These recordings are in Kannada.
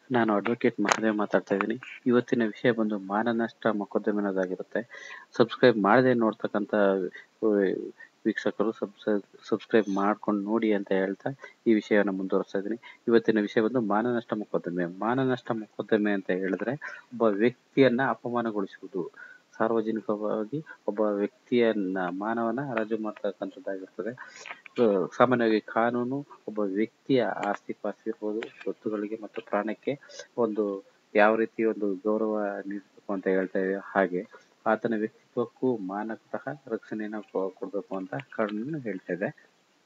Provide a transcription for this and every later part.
ನಾನು ಅಡ್ವೊಕೇಟ್ ಮಹದೇವ್ ಮಾತಾಡ್ತಾ ಇದ್ದೀನಿ ಇವತ್ತಿನ ವಿಷಯ ಬಂದು ಮಾನನಷ್ಟ ಮೊಕದ್ದಮೆನದಾಗಿರುತ್ತೆ ಸಬ್ಸ್ಕ್ರೈಬ್ ಮಾಡದೆ ನೋಡ್ತಕ್ಕಂಥ ವಿ- ವೀಕ್ಷಕರು ಸಬ್ಸ್ಕ್ರೈಬ್ ಮಾಡ್ಕೊಂಡು ನೋಡಿ ಅಂತ ಹೇಳ್ತಾ ಈ ವಿಷಯವನ್ನು ಮುಂದುವರಿಸ್ತಾ ಇದ್ದೀನಿ ಇವತ್ತಿನ ವಿಷಯ ಬಂದು ಮಾನನಷ್ಟ ಮೊಕದ್ದಮೆ ಮಾನನಷ್ಟ ಮೊಕದ್ದಮೆ ಅಂತ ಹೇಳಿದ್ರೆ ಒಬ್ಬ ವ್ಯಕ್ತಿಯನ್ನ ಅಪಮಾನಗೊಳಿಸುವುದು ಸಾರ್ವಜನಿಕವಾಗಿ ಒಬ್ಬ ವ್ಯಕ್ತಿಯನ್ನ ಮಾನವನ ಹರಾಜು ಮಾಡ್ತಕ್ಕಂಥದ್ದಾಗಿರ್ತದೆ ಆ, ಸಾಮಾನ್ಯವಾಗಿ ಕಾನೂನು ಒಬ್ಬ ವ್ಯಕ್ತಿಯ ಆಸ್ತಿ ಪಾಸ್ತಿ ಇರ್ಬೋದು ಸ್ವತ್ತುಗಳಿಗೆ ಮತ್ತು ಪ್ರಾಣಕ್ಕೆ ಒಂದು ಯಾವ ರೀತಿ ಒಂದು ಗೌರವ ನೀಡಬೇಕು ಅಂತ ಹೇಳ್ತಾ ಇದೆ ಹಾಗೆ ಆತನ ವ್ಯಕ್ತಿತ್ವಕ್ಕೂ ಮಾನಕತಃ ರಕ್ಷಣೆಯನ್ನು ಕೊ- ಕೊಡ್ಬೇಕು ಅಂತ ಕಾನೂನು ಹೇಳ್ತಾ ಇದೆ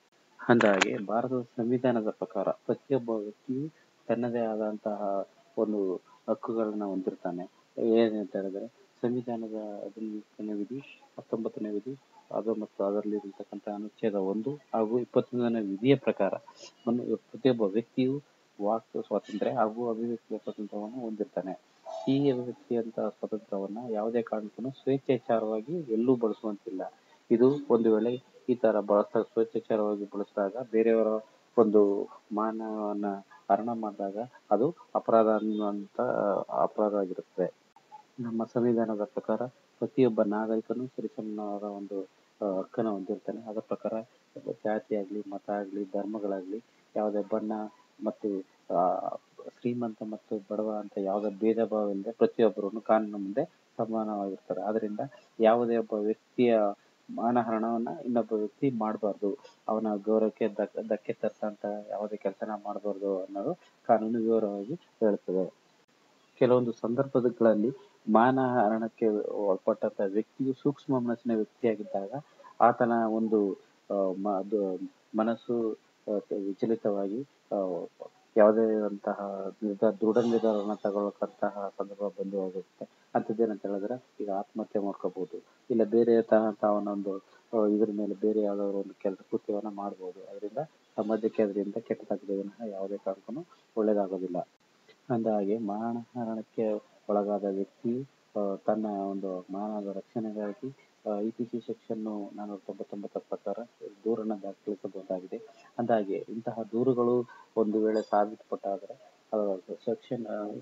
ಅಂದಾಗೆ ಭಾರತದ ಸಂವಿಧಾನದ ಪ್ರಕಾರ ಪ್ರತಿಯೊಬ್ಬ ವ್ಯಕ್ತಿಯು ತನ್ನದೇ ಆದಂತಹ ಒಂದು ಹಕ್ಕುಗಳನ್ನ ಹೊಂದಿರ್ತಾನೆ ಏನಂತ ಹೇಳಿದ್ರೆ ಸಂವಿಧಾನದ ಹದಿನೆಂಟನೇ ವಿಧಿ ಹತ್ತೊಂಬತ್ತನೇ ವಿಧಿ ಅದು ಮತ್ತು ಅದರಲ್ಲಿರತಕ್ಕಂಥ ಅನುಚ್ಛೇದ ಒಂದು ಹಾಗೂ ಇಪ್ಪತ್ತೊಂದನೇ ವಿಧಿಯ ಪ್ರಕಾರ ಒಂದು ಪ್ರತಿಯೊಬ್ಬ ವ್ಯಕ್ತಿಯು ವಾಕ್ ಸ್ವಾತಂತ್ರ್ಯ ಹಾಗೂ ಅಭಿವ್ಯಕ್ತಿಯ ಸ್ವಾತಂತ್ರ್ಯವನ್ನು ಹೊಂದಿರ್ತಾನೆ ಈ ಅಭಿವ್ಯಕ್ತಿಯಂತಹ ಸ್ವಾತಂತ್ರ್ಯವನ್ನ ಯಾವುದೇ ಕಾರಣಕ್ಕೂ ಸ್ವೇಚ್ಛಾಚಾರವಾಗಿ ಎಲ್ಲೂ ಬಳಸುವಂತಿಲ್ಲ ಇದು ಒಂದು ವೇಳೆ ಈ ತರ ಬಳಸ್ತಾ ಸ್ವೇಚ್ಛಾಚಾರವಾಗಿ ಬಳಸಿದಾಗ ಬೇರೆಯವರ ಒಂದು ಮಾನವನ್ನ ಹರಣ ಮಾಡಿದಾಗ ಅದು ಅಪರಾಧ ಅನ್ನುವಂತ ಅಪರಾಧ ಆಗಿರುತ್ತದೆ ನಮ್ಮ ಸಂವಿಧಾನದ ಪ್ರಕಾರ ಪ್ರತಿಯೊಬ್ಬ ನಾಗರಿಕನು ಸರಿಸಮನಾದ ಒಂದು ಆ, ಹಕ್ಕನ್ನು ಹೊಂದಿರ್ತಾನೆ ಅದರ ಪ್ರಕಾರ ಒಬ್ಬ ಜಾತಿ ಆಗ್ಲಿ ಮತ ಆಗ್ಲಿ ಧರ್ಮಗಳಾಗ್ಲಿ ಯಾವುದೇ ಬಣ್ಣ ಮತ್ತು ಆ, ಶ್ರೀಮಂತ ಮತ್ತು ಬಡವ ಅಂತ ಯಾವುದೇ ಭೇದ ಭಾವ ಇಲ್ಲದೆ ಪ್ರತಿಯೊಬ್ಬರೂ ಕಾನೂನು ಮುಂದೆ ಸಮಾನವಾಗಿರ್ತಾರೆ ಆದ್ರಿಂದ ಯಾವುದೇ ಒಬ್ಬ ವ್ಯಕ್ತಿಯ ಮಾನಹರಣವನ್ನ ಇನ್ನೊಬ್ಬ ವ್ಯಕ್ತಿ ಮಾಡಬಾರ್ದು ಅವನ ಗೌರವಕ್ಕೆ ಧಕ್- ಧಕ್ಕೆ ತರ್ತಂತ ಯಾವುದೇ ಕೆಲಸನ ಮಾಡಬಾರ್ದು ಅನ್ನೋದು ಕಾನೂನು ವಿವರವಾಗಿ ಹೇಳುತ್ತದೆ ಕೆಲವೊಂದು ಸಂದರ್ಭಗಳಲ್ಲಿ ಮಾನಹರಣಕ್ಕೆ ಒಳಪಟ್ಟಂತ ವ್ಯಕ್ತಿಯು ಸೂಕ್ಷ್ಮ ಮನಸ್ಸಿನ ವ್ಯಕ್ತಿಯಾಗಿದ್ದಾಗ ಆತನ ಒಂದು ಆ, ಮ- ಅದು ಮನಸ್ಸು ಆ, ವಿಚಲಿತವಾಗಿ ಆ, ಯಾವುದೇ ಅಂತಹ ನಿರ್ಧಾರ ದೃಢ ನಿರ್ಧಾರವನ್ನು ತಗೊಳ್ಳಕ್ಕಂತಹ ಸಂದರ್ಭ ಬಂದು ಹೋಗುತ್ತೆ ಅಂಥದ್ದೇನಂತ ಹೇಳಿದ್ರೆ ಈಗ ಆತ್ಮಹತ್ಯೆ ಮಾಡ್ಕೋಬಹುದು ಇಲ್ಲ ಬೇರೆ ತರಹಂತಹ ಒಂದೊಂದು ಆ, ಇದ್ರ ಮೇಲೆ ಬೇರೆ ಯಾವ್ದಾದ್ರು ಒಂದು ಕೆಲಸ ಕೃತ್ಯವನ್ನ ಮಾಡ್ಬೋದು ಅದರಿಂದ ಸಮಾಜಕ್ಕೆ ಅದರಿಂದ ಕೆಟ್ಟದಾಗದೆ ವಿನಃ ಯಾವುದೇ ಕಾರಣಕ್ಕೂ ಒಳ್ಳೇದಾಗೋದಿಲ್ಲ ಅಂದಹಾಗೆ ಮಾನಹರಣಕ್ಕೆ ಒಳಗಾದ ವ್ಯಕ್ತಿ ಆ, ತನ್ನ ಒಂದು ಮಾನದ ರಕ್ಷಣೆಗಾಗಿ ಐ ಪಿ ಸಿ ಸೆಕ್ಷನ್ ನಾನ್ನೂರ ತೊಂಬತ್ತೊಂಬತ್ತರ ಪ್ರಕಾರ ದೂರನ್ನ ದಾಖಲಿಸಬಹುದಾಗಿದೆ ಅಂದಹಾಗೆ ಇಂತಹ ದೂರುಗಳು ಒಂದು ವೇಳೆ ಸಾಬೀತುಪಟ್ಟಾದರೆ ಸೆಕ್ಷನ್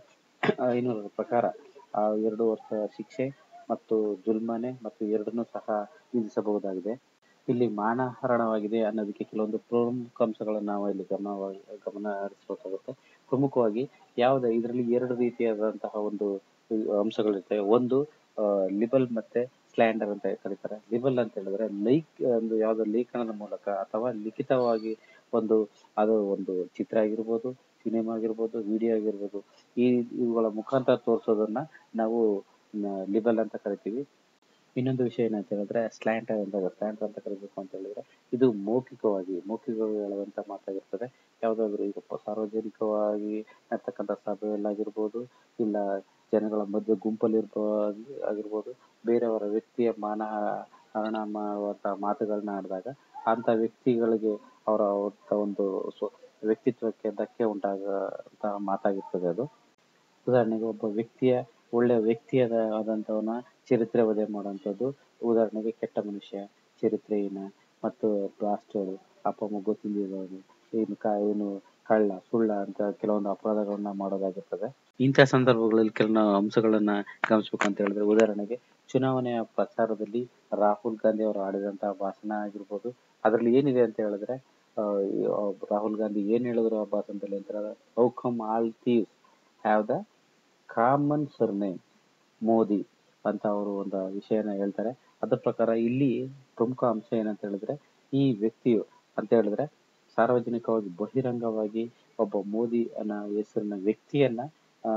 ಐನೂರರ ಪ್ರಕಾರ ಆ ಎರಡು ವರ್ಷ ಶಿಕ್ಷೆ ಮತ್ತು ಜುಲ್ಮನೆ ಮತ್ತು ಎರಡನ್ನೂ ಸಹ ವಿಧಿಸಬಹುದಾಗಿದೆ ಇಲ್ಲಿ ಮಾನಹರಣವಾಗಿದೆ ಅನ್ನೋದಕ್ಕೆ ಕೆಲವೊಂದು ಪ್ರಮುಖ ಅಂಶಗಳನ್ನು ನಾವು ಇಲ್ಲಿ ಗಮನ ಗಮನ ಹರಿಸಬೇಕಾಗುತ್ತೆ ಪ್ರಮುಖವಾಗಿ ಯಾವುದೇ ಇದರಲ್ಲಿ ಎರಡು ರೀತಿಯಾದಂತಹ ಒಂದು ಅಂಶಗಳಿರ್ತವೆ ಒಂದು ಲಿಬಲ್ ಮತ್ತೆ ಸ್ಲ್ಯಾಂಡರ್ ಅಂತ ಕರೀತಾರೆ ಲಿಬಲ್ ಅಂತ ಹೇಳಿದ್ರೆ ಲೈಕ್ ಒಂದು ಯಾವುದೋ ಲೇಖನದ ಮೂಲಕ ಅಥವಾ ಲಿಖಿತವಾಗಿ ಒಂದು ಅದು ಒಂದು ಚಿತ್ರ ಆಗಿರ್ಬೋದು ಸಿನಿಮಾ ಆಗಿರ್ಬೋದು ವಿಡಿಯೋ ಆಗಿರ್ಬೋದು ಈ ಇವುಗಳ ಮುಖಾಂತರ ತೋರಿಸೋದನ್ನ ನಾವು ಲಿಬಲ್ ಅಂತ ಕರಿತೀವಿ ಇನ್ನೊಂದು ವಿಷಯ ಏನಂತ ಹೇಳಿದ್ರೆ ಸ್ಲ್ಯಾಂಟರ್ ಅಂತ ಸ್ಲ್ಯಾಂಟರ್ ಅಂತ ಕರಿಬೇಕು ಅಂತ ಹೇಳಿದ್ರೆ ಇದು ಮೌಖಿಕವಾಗಿ ಮೌಖಿಕವಾಗಿ ಹೇಳುವಂತ ಮಾತಾಗಿರ್ತದೆ ಯಾವ್ದಾದ್ರು ಈಗ ಪ- ಸಾರ್ವಜನಿಕವಾಗಿ ನಡ್ತಕ್ಕಂಥ ಸಭೆಯಲ್ಲಾಗಿರ್ಬೋದು ಇಲ್ಲ ಜನಗಳ ಮಧ್ಯೆ ಗುಂಪಲ್ಲಿ ಇರ್ಬೋದು ಆಗಿರ್ಬೋದು ಬೇರೆಯವರ ವ್ಯಕ್ತಿಯ ಮಾನ ಹರಣ ಮಾಡುವಂತ ಮಾತುಗಳನ್ನ ಆಡಿದಾಗ ಅಂತ ವ್ಯಕ್ತಿಗಳಿಗೆ ಅವರ ಒಂದು ಸ್ವ- ವ್ಯಕ್ತಿತ್ವಕ್ಕೆ ಧಕ್ಕೆ ಉಂಟಾಗುವಂತಹ ಮಾತಾಗಿರ್ತದೆ ಅದು ಉದಾಹರಣೆಗೆ ಒಬ್ಬ ವ್ಯಕ್ತಿಯ ಒಳ್ಳೆ ವ್ಯಕ್ತಿಯದ ಆದಂತವನ ಚರಿತ್ರೆ ವಧೆ ಮಾಡುವಂಥದ್ದು ಉದಾಹರಣೆಗೆ ಕೆಟ್ಟ ಮನುಷ್ಯ ಚರಿತ್ರೆಹೀನ ಮತ್ತು ಬ್ಲಾಸ್ಟರ್ ಅಪ್ಪ ಅಮ್ಮ ಗೊತ್ತಿಲ್ಲದವನು ಏನು ಕ ಏನು ಕಳ್ಳ ಸುಳ್ಳ ಅಂತ ಕೆಲವೊಂದು ಅಪರಾಧಗಳನ್ನ ಮಾಡೋದಾಗಿರ್ತದೆ ಇಂಥ ಸಂದರ್ಭಗಳಲ್ಲಿ ಕೆಲವು ಅಂಶಗಳನ್ನ ಗಮನಿಸ್ಬೇಕು ಅಂತ ಹೇಳಿದ್ರೆ ಉದಾಹರಣೆಗೆ ಚುನಾವಣೆಯ ಪ್ರಚಾರದಲ್ಲಿ ರಾಹುಲ್ ಗಾಂಧಿ ಅವರು ಆಡಿದಂತಹ ಭಾಷಣ ಆಗಿರ್ಬೋದು ಅದರಲ್ಲಿ ಏನಿದೆ ಅಂತ ಹೇಳಿದ್ರೆ ಆ, ಈ, ಆ, ರಾಹುಲ್ ಗಾಂಧಿ ಏನ್ ಹೇಳಿದ್ರು ಆ ಭಾಷಣದಲ್ಲಿ ಅಂತ ಹೇಳಿದ್ರೆ how come all thieves have the common surname Modi ಅಂತ ಅವರು ಒಂದು ವಿಷಯನ ಹೇಳ್ತಾರೆ ಅದ್ರ ಪ್ರಕಾರ ಇಲ್ಲಿ ಪ್ರಮುಖ ಅಂಶ ಏನಂತ ಹೇಳಿದ್ರೆ ಈ ವ್ಯಕ್ತಿಯು ಅಂತ ಹೇಳಿದ್ರೆ ಸಾರ್ವಜನಿಕವಾಗಿ ಬಹಿರಂಗವಾಗಿ ಒಬ್ಬ ಮೋದಿ ಅನ್ನೋ ಹೆಸರಿನ ವ್ಯಕ್ತಿಯನ್ನ ಆ,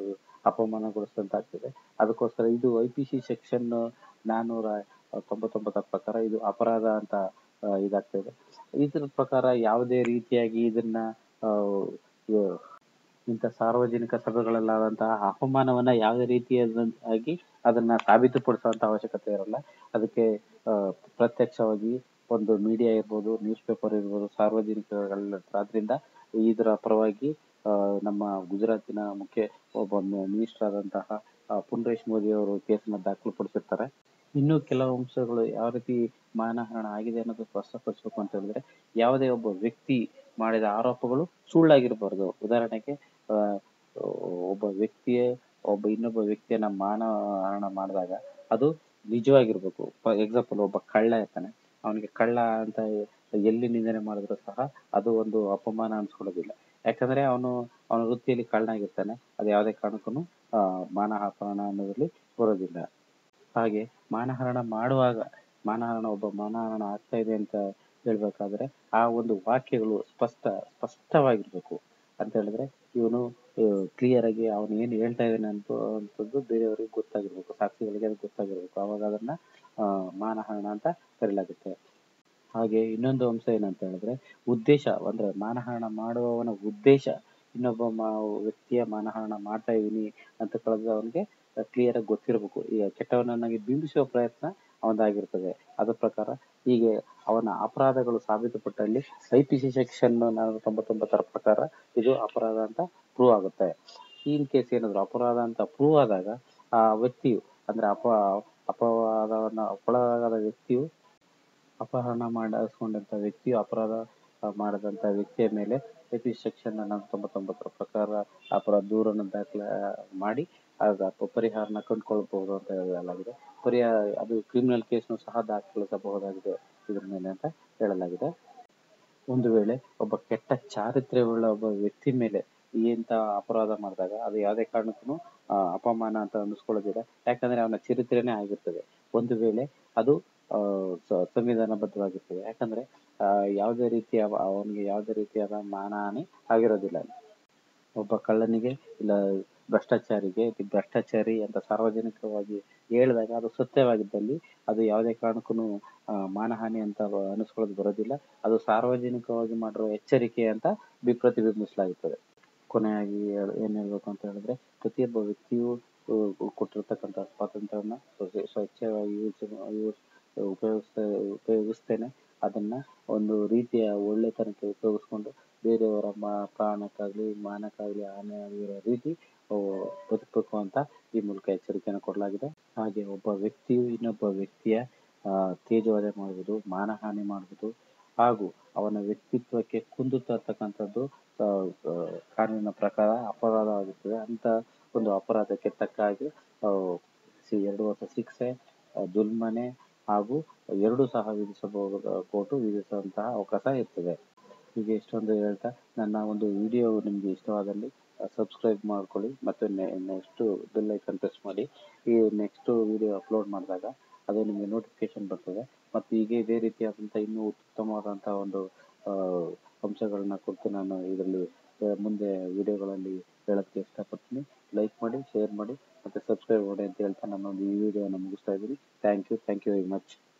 ಅಪಮಾನಗೊಳಿಸಿದಂತಾಗ್ತದೆ ಅದಕ್ಕೋಸ್ಕರ ಇದು ಐ ಪಿ ಸಿ ಸೆಕ್ಷನ್ ನಾನ್ನೂರ ತೊಂಬತ್ತೊಂಬತ್ತರ ಪ್ರಕಾರ ಇದು ಅಪರಾಧ ಅಂತ ಆ, ಇದಾಗ್ತದೆ ಇದ್ರ ಪ್ರಕಾರ ಯಾವುದೇ ರೀತಿಯಾಗಿ ಇದನ್ನ ಆ, ಇವ್- ಇಂಥ ಸಾರ್ವಜನಿಕ ಸಭೆಗಳಲ್ಲಾದಂತಹ ಅಪಮಾನವನ್ನ ಯಾವುದೇ ರೀತಿಯಾಗಿ ಅದನ್ನ ಸಾಬೀತುಪಡಿಸುವಂತ ಅವಶ್ಯಕತೆ ಇರಲ್ಲ ಅದಕ್ಕೆ ಆ, ಪ್ರತ್ಯಕ್ಷವಾಗಿ ಒಂದು ಮೀಡಿಯಾ ಇರ್ಬೋದು ನ್ಯೂಸ್ ಪೇಪರ್ ಇರ್ಬೋದು ಸಾರ್ವಜನಿಕಗಳ ಆದ್ರಿಂದ ಇದರ ಪರವಾಗಿ ಆ, ನಮ್ಮ ಗುಜರಾತಿನ ಮುಖ್ಯ ಒಬ್ಬ ಮಿನಿಸ್ಟರ್ ಆದಂತಹ ಆ, ಪುನರೇಶ್ ಮೋದಿ ಅವರು ಕೇಸನ್ನ ದಾಖಲುಪಡಿಸಿರ್ತಾರೆ ಇನ್ನು ಕೆಲವು ಅಂಶಗಳು ಯಾವ ರೀತಿ ಮಾನಹರಣ ಆಗಿದೆ ಅನ್ನೋದು ಸ್ಪಷ್ಟಪಡಿಸಬೇಕು ಅಂತ ಹೇಳಿದ್ರೆ ಯಾವುದೇ ಒಬ್ಬ ವ್ಯಕ್ತಿ ಮಾಡಿದ ಆರೋಪಗಳು ಸುಳ್ಳಾಗಿರಬಾರ್ದು ಉದಾಹರಣೆಗೆ ಆ, ಒಬ್ಬ ವ್ಯಕ್ತಿಯೇ ಒಬ್ಬ ಇನ್ನೊಬ್ಬ ವ್ಯಕ್ತಿಯನ್ನ ಮಾನಹರಣ ಮಾಡಿದಾಗ ಅದು ನಿಜವಾಗಿರ್ಬೇಕು ಫಾರ್ ಎಕ್ಸಾಂಪಲ್ ಒಬ್ಬ ಕಳ್ಳ ಇರ್ತಾನೆ ಅವನಿಗೆ ಕಳ್ಳ ಅಂತ ಎಲ್ಲಿ ನಿಂದನೆ ಮಾಡಿದ್ರು ಸಹ ಅದು ಒಂದು ಅಪಮಾನ ಅನ್ಸ್ಕೊಳ್ಳೋದಿಲ್ಲ ಯಾಕಂದ್ರೆ ಅವನು ಅವನ ವೃತ್ತಿಯಲ್ಲಿ ಕಳ್ಳನಾಗಿರ್ತಾನೆ ಅದು ಯಾವುದೇ ಕಾರಣಕ್ಕೂ ಮಾನ ಅಪಮಾನ ಅನ್ನೋದ್ರಲ್ಲಿ ಬರೋದಿಲ್ಲ ಹಾಗೆ ಮಾನಹರಣ ಮಾಡುವಾಗ ಮಾನಹರಣ ಒಬ್ಬ ಮಾನಹರಣ ಆಗ್ತಾ ಇದೆ ಅಂತ ಹೇಳ್ಬೇಕಾದ್ರೆ ಆ ಒಂದು ವಾಕ್ಯಗಳು ಸ್ಪಷ್ಟ ಸ್ಪಷ್ಟವಾಗಿರ್ಬೇಕು ಅಂತ ಹೇಳಿದ್ರೆ ಇವನು ಕ್ಲಿಯರ್ ಆಗಿ ಅವನು ಏನು ಹೇಳ್ತಾ ಇದ್ದಾನೆ ಅಂತ ಅಂತದ್ದು ಬೇರೆಯವರಿಗೆ ಗೊತ್ತಾಗಿರ್ಬೇಕು ಸಾಕ್ಷಿಗಳಿಗೆ ಅದು ಗೊತ್ತಾಗಿರ್ಬೇಕು ಅವಾಗ ಅದನ್ನ ಆ, ಮಾನಹರಣ ಅಂತ ಕರೆಯಲಾಗುತ್ತೆ ಹಾಗೆ ಇನ್ನೊಂದು ಅಂಶ ಏನಂತ ಹೇಳಿದ್ರೆ ಉದ್ದೇಶ ಅಂದ್ರೆ ಮಾನಹರಣ ಮಾಡುವವನ ಉದ್ದೇಶ ಇನ್ನೊಬ್ಬ ಮಾ ವ್ಯಕ್ತಿಯ ಮಾನಹರಣ ಮಾಡ್ತಾ ಇದೀನಿ ಅಂತ ಕಳೆದ ಅವನಿಗೆ ಕ್ಲಿಯರ್ ಆಗಿ ಗೊತ್ತಿರಬೇಕು ಈಗ ಕೆಟ್ಟವನನ್ನಾಗಿ ಬಿಂಬಿಸುವ ಪ್ರಯತ್ನ ಅವನದಾಗಿರ್ತದೆ ಅದ್ರ ಪ್ರಕಾರ ಹೀಗೆ ಅವನ ಅಪರಾಧಗಳು ಸಾಬೀತುಪಟ್ಟಲ್ಲಿ ಐ ಪಿ ಸಿ ಸೆಕ್ಷನ್ ನಾನ್ನೂರ ತೊಂಬತ್ತೊಂಬತ್ತರ ಪ್ರಕಾರ ಇದು ಅಪರಾಧ ಅಂತ ಪ್ರೂವ್ ಆಗುತ್ತೆ ಇನ್ ಕೇಸ್ ಏನಾದ್ರು ಅಪರಾಧ ಅಂತ ಪ್ರೂವ್ ಆದಾಗ ಆ ವ್ಯಕ್ತಿಯು ಅಂದ್ರೆ ಅಪ ಅಪವಾದವನ್ನ ಒಳಗಾದ ವ್ಯಕ್ತಿಯು ಅಪಹರಣ ಮಾಡಿಸ್ಕೊಂಡಂತ ವ್ಯಕ್ತಿಯು ಅಪರಾಧ ಆ, ಮಾಡಿದಂತ ವ್ಯಕ್ತಿಯ ಮೇಲೆ ಐ ಪಿ ಸೆಕ್ಷನ್ ನಾನ್ನೂರ ತೊಂಬತ್ತೊಂಬತ್ತರ ಪ್ರಕಾರ ಅಪರಾಧ ದೂರನ್ನು ದಾಖಲೆ ಮಾಡಿ ಆಗ ಪ- ಪರಿಹಾರನ ಕಂಡುಕೊಳ್ಬಹುದು ಅಂತ ಹೇಳಲಾಗಿದೆ ಪರಿಹಾರ ಅದು ಕ್ರಿಮಿನಲ್ ಕೇಸ್ನು ಸಹ ದಾಖಲಿಸಬಹುದಾಗಿದೆ ಇದ್ರ ಮೇಲೆ ಅಂತ ಹೇಳಲಾಗಿದೆ ಒಂದು ವೇಳೆ ಒಬ್ಬ ಕೆಟ್ಟ ಚಾರಿತ್ರ್ಯವುಳ್ಳ ಒಬ್ಬ ವ್ಯಕ್ತಿ ಮೇಲೆ ಇಂಥ ಅಪರಾಧ ಮಾಡಿದಾಗ ಅದು ಯಾವುದೇ ಕಾರಣಕ್ಕೂ ಅಪಮಾನ ಅಂತ ಅನ್ನಿಸ್ಕೊಳ್ಳೋದಿಲ್ಲ ಯಾಕಂದ್ರೆ ಅವನ ಚರಿತ್ರೆನೇ ಆಗಿರ್ತದೆ ಒಂದು ವೇಳೆ ಅದು ಆ, ಸ- ಸಂವಿಧಾನಬದ್ಧವಾಗಿರ್ತದೆ ಯಾಕಂದ್ರೆ ಆ, ಯಾವುದೇ ರೀತಿಯ ಅವನಿಗೆ ಯಾವುದೇ ರೀತಿಯಾದ ಮಾನಹಾನಿ ಆಗಿರೋದಿಲ್ಲ ಒಬ್ಬ ಕಳ್ಳನಿಗೆ ಇಲ್ಲ ಭ್ರಷ್ಟಾಚಾರಿಗೆ ಈ ಭ್ರಷ್ಟಾಚಾರಿ ಅಂತ ಸಾರ್ವಜನಿಕವಾಗಿ ಹೇಳಿದಾಗ ಅದು ಸತ್ಯವಾಗಿದ್ದಲ್ಲಿ ಅದು ಯಾವುದೇ ಕಾರಣಕ್ಕೂ ಮಾನಹಾನಿ ಅಂತ ಅನಿಸ್ಕೊಳ್ಳೋದು ಬರೋದಿಲ್ಲ ಅದು ಸಾರ್ವಜನಿಕವಾಗಿ ಮಾಡಿರುವ ಎಚ್ಚರಿಕೆ ಅಂತ ಬಿ ಪ್ರತಿಬಿಂಬಿಸಲಾಗುತ್ತದೆ ಕೊನೆಯಾಗಿ ಹೇಳ್- ಏನ್ ಹೇಳ್ಬೇಕು ಅಂತ ಹೇಳಿದ್ರೆ ಪ್ರತಿಯೊಬ್ಬ ವ್ಯಕ್ತಿಯು ಆ, ಕೊಟ್ಟಿರ್ತಕ್ಕಂಥ ಸ್ವಾತಂತ್ರ್ಯವನ್ನ ಸ್ವ- ಸ್ವಚ್ಛವಾಗಿ ಯೂಸ್ ಯೂಸ್ ಉಪಯೋಗಿಸ್ತಾ ಉಪಯೋಗಿಸ್ತೇನೆ ಅದನ್ನ ಒಂದು ರೀತಿಯ ಒಳ್ಳೆತನಕ್ಕೆ ಉಪಯೋಗಿಸ್ಕೊಂಡು ಬೇರೆಯವರ ಮಾ ಪ್ರಾಣಕ್ಕಾಗ್ಲಿ ಮಾನಕ್ಕಾಗ್ಲಿ ಹಾನಿ ಆಗಿರೋ ರೀತಿ ಆ, ಬದುಕಬೇಕು ಅಂತ ಈ ಮೂಲಕ ಎಚ್ಚರಿಕೆಯನ್ನು ಕೊಡಲಾಗಿದೆ ಹಾಗೆ ಒಬ್ಬ ವ್ಯಕ್ತಿಯು ಇನ್ನೊಬ್ಬ ವ್ಯಕ್ತಿಯ ಆ, ತೇಜೋವಧೆ ಮಾಡುವುದು ಮಾನಹಾನಿ ಮಾಡುವುದು ಹಾಗೂ ಅವನ ವ್ಯಕ್ತಿತ್ವಕ್ಕೆ ಕುಂದು ತರ್ತಕ್ಕಂಥದ್ದು ಆ, ಆ, ಕಾನೂನಿನ ಪ್ರಕಾರ ಅಪರಾಧವಾಗಿರ್ತದೆ ಅಂತ ಒಂದು ಅಪರಾಧಕ್ಕೆ ತಕ್ಕ ಹಾಗೆ ಆ, ಸಿ- ಎರಡು ವರ್ಷ ಶಿಕ್ಷೆ ಆ, ದುಲ್ಮನೆ ಹಾಗೂ ಎರಡು ಸಹ ವಿಧಿಸಬಹುದು ಕೋರ್ಟು ವಿಧಿಸುವಂತಹ ಅವಕಾಶ ಇರ್ತದೆ ಹೀಗೆ ಇಷ್ಟೊಂದು ಹೇಳ್ತಾ ನನ್ನ ಒಂದು ವಿಡಿಯೋ ನಿಮಗೆ ಇಷ್ಟವಾದಲ್ಲಿ ಸಬ್ಸ್ಕ್ರೈಬ್ ಮಾಡ್ಕೊಳ್ಳಿ ಮತ್ತು ನೆಕ್ಸ್ಟ್ ಬೆಲ್ ಐಕನ್ ಪ್ರೆಸ್ ಮಾಡಿ ಈ ನೆಕ್ಸ್ಟ್ ವಿಡಿಯೋ ಅಪ್ಲೋಡ್ ಮಾಡಿದಾಗ ಅದು ನಿಮಗೆ ನೋಟಿಫಿಕೇಶನ್ ಬರ್ತದೆ ಮತ್ತು ಹೀಗೆ ಇದೇ ರೀತಿಯಾದಂಥ ಇನ್ನೂ ಉತ್ತಮವಾದಂಥ ಒಂದು ಆ, ಅಂಶಗಳನ್ನ ಕುರಿತು ನಾನು ಇದರಲ್ಲಿ ಆ, ಮುಂದೆ ವಿಡಿಯೋಗಳಲ್ಲಿ ಹೇಳೋಕ್ಕೆ ಇಷ್ಟಪಡ್ತೀನಿ ಲೈಕ್ ಮಾಡಿ ಶೇರ್ ಮಾಡಿ ಮತ್ತು ಸಬ್ಸ್ಕ್ರೈಬ್ ಮಾಡಿ ಅಂತ ಹೇಳ್ತಾ ನಾನು ಒಂದು ಈ ವಿಡಿಯೋನ ಮುಗಿಸ್ತಾ ಇದ್ದೀನಿ thank you thank you very much